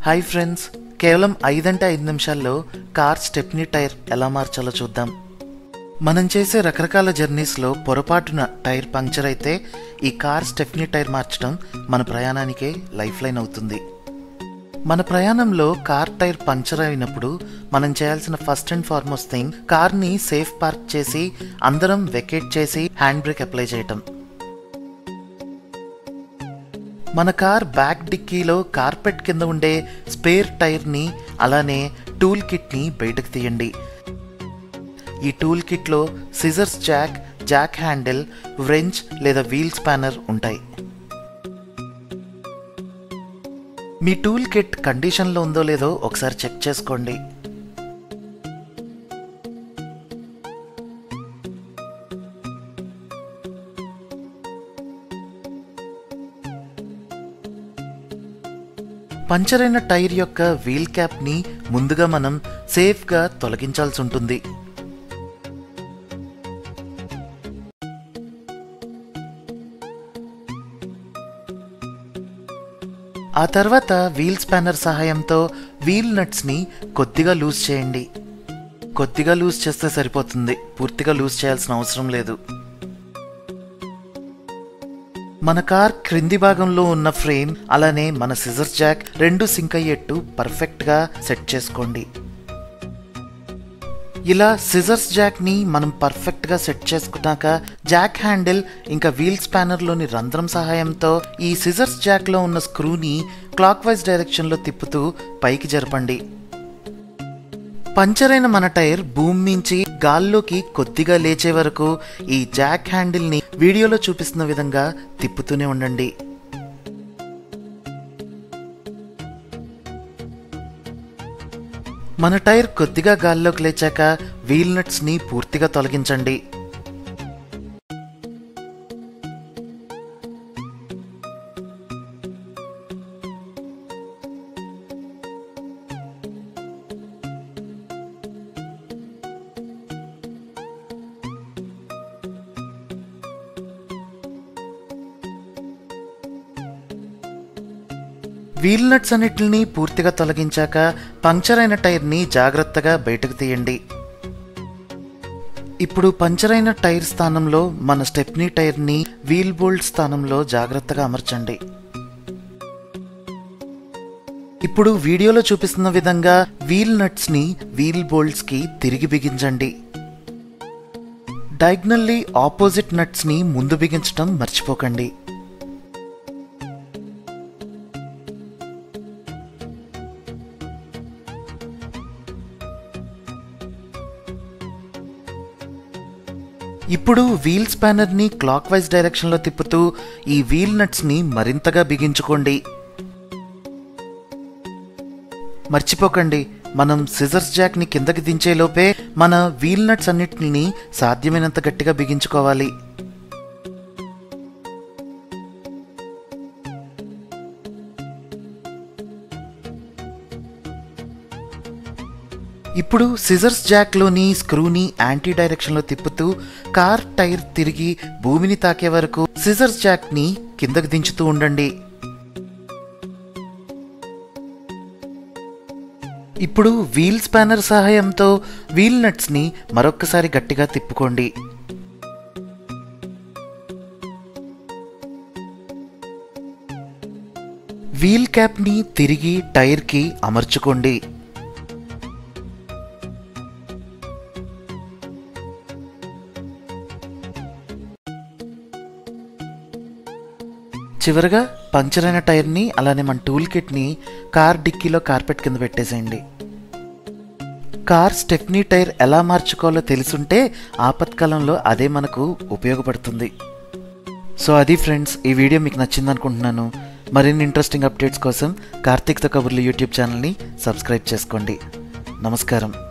hi friends కేవలం ఐదంటే ఐదు నిమిషాల్లో కార్ స్టెప్నీ టైర్ ఎలా మార్చాలో చూద్దాం మనం చేసే రకరకాల జర్నీస్లో పొరపాటున టైర్ పంక్చర్ అయితే ఈ కార్ స్టెప్నీ టైర్ మార్చడం మన ప్రయాణానికే లైఫ్ లైన్ అవుతుంది మన ప్రయాణంలో కార్ టైర్ పంక్చర్ అయినప్పుడు మనం చేయాల్సిన ఫస్ట్ అండ్ ఫార్మోస్ట్ థింగ్ కార్ని సేఫ్ పార్క్ చేసి అందరం వెకేట్ చేసి హ్యాండ్ బ్రేక్ అప్లై చేయటం మన కార్ బ్యాక్ డిక్కీలో కార్పెట్ కింద ఉండే స్పేర్ టైర్ని అలానే టూల్ కిట్ని బయటకు తీయండి ఈ టూల్ కిట్లో scissors jack jack handle wrench లేదా వీల్ స్పానర్ ఉంటాయి మీ టూల్ కిట్ కండిషన్లో ఉందో లేదో ఒకసారి చెక్ చేసుకోండి పంచర్ అయిన టైర్ యొక్క వీల్ క్యాప్ని ముందుగా మనం సేఫ్గా తొలగించాల్సి ఉంటుంది ఆ తర్వాత వీల్ స్పానర్ సహాయంతో వీల్ నట్స్ని కొద్దిగా లూజ్ చేయండి కొద్దిగా లూజ్ చేస్తే సరిపోతుంది పూర్తిగా లూజ్ చేయాల్సిన అవసరం లేదు మన కార్ క్రింది భాగంలో ఉన్న ఫ్రేమ్ అలానే మన సిజర్ జాక్ రెండు సింక్ అయ్యేట్టు పర్ఫెక్ట్గా సెట్ చేసుకోండి ఇలా సిజర్స్ జాక్ని మనం పర్ఫెక్ట్గా సెట్ చేసుకున్నాక జాక్ హ్యాండిల్ ఇంకా వీల్ స్పానర్లోని రంధ్రం సహాయంతో ఈ సిజర్స్ జాక్లో ఉన్న స్క్రూని క్లాక్ వైజ్ డైరెక్షన్లో తిప్పుతూ పైకి జరపండి పంచర్ అయిన మన టైర్ భూమి నుంచి గాల్లోకి కొద్దిగా లేచే వరకు ఈ జాక్ హ్యాండిల్ని వీడియోలో చూపిస్తున్న విధంగా తిప్పుతూనే ఉండండి మన టైర్ కొద్దిగా గాల్లోకి లేచాక వీల్ నట్స్ని పూర్తిగా తొలగించండి వీల్ నట్స్ అన్నిటిని పూర్తిగా తొలగించాక పంక్చర్ అయిన టైర్ని జాగ్రత్తగా బయటకు తీయండి ఇప్పుడు పంచర్ అయిన టైర్ స్థానంలో మన స్టెప్నీ టైర్ని వీల్ బోల్ట్ స్థానంలో జాగ్రత్తగా అమర్చండి ఇప్పుడు వీడియోలో చూపిస్తున్న విధంగా వీల్ నట్స్ని వీల్ బోల్ట్స్కి తిరిగి బిగించండి డయాగ్నల్లీ ఆపోజిట్ నట్స్ని ముందు బిగించడం మర్చిపోకండి ఇప్పుడు వీల్ స్పానర్ని క్లాక్ వైజ్ డైరెక్షన్లో తిప్పుతూ ఈ వీల్ నట్స్ని మరింతగా బిగించుకోండి మర్చిపోకండి మనం సిజర్స్ జాక్ని కిందకి దించేలోపే మన వీల్ నట్స్ అన్నిటిని సాధ్యమైనంత గట్టిగా బిగించుకోవాలి ఇప్పుడు సిజర్స్ జాక్లోని స్క్రూని యాంటీ డైరెక్షన్లో తిప్పుతూ కార్ టైర్ తిరిగి భూమిని తాకే వరకు సిజర్స్ జాక్ని కిందకు దించుతూ ఉండండి ఇప్పుడు వీల్ స్పానర్ సహాయంతో వీల్ నట్స్ని మరొక్కసారి గట్టిగా తిప్పుకోండి వీల్ క్యాప్ని తిరిగి టైర్కి అమర్చుకోండి చివరగా పంచర్ అయిన టైర్ని అలానే మన టూల్ కిట్ని కార్ డిక్కీలో కార్పెట్ కింద పెట్టేసేయండి కార్ స్టెప్నీ టైర్ ఎలా మార్చుకోవాలో తెలుసుంటే ఆపత్కాలంలో అదే మనకు ఉపయోగపడుతుంది సో అది ఫ్రెండ్స్ ఈ వీడియో మీకు నచ్చింది అనుకుంటున్నాను మరిన్ని ఇంట్రెస్టింగ్ అప్డేట్స్ కోసం కార్తీక్తో కబుర్లు యూట్యూబ్ ఛానల్ని సబ్స్క్రైబ్ చేసుకోండి నమస్కారం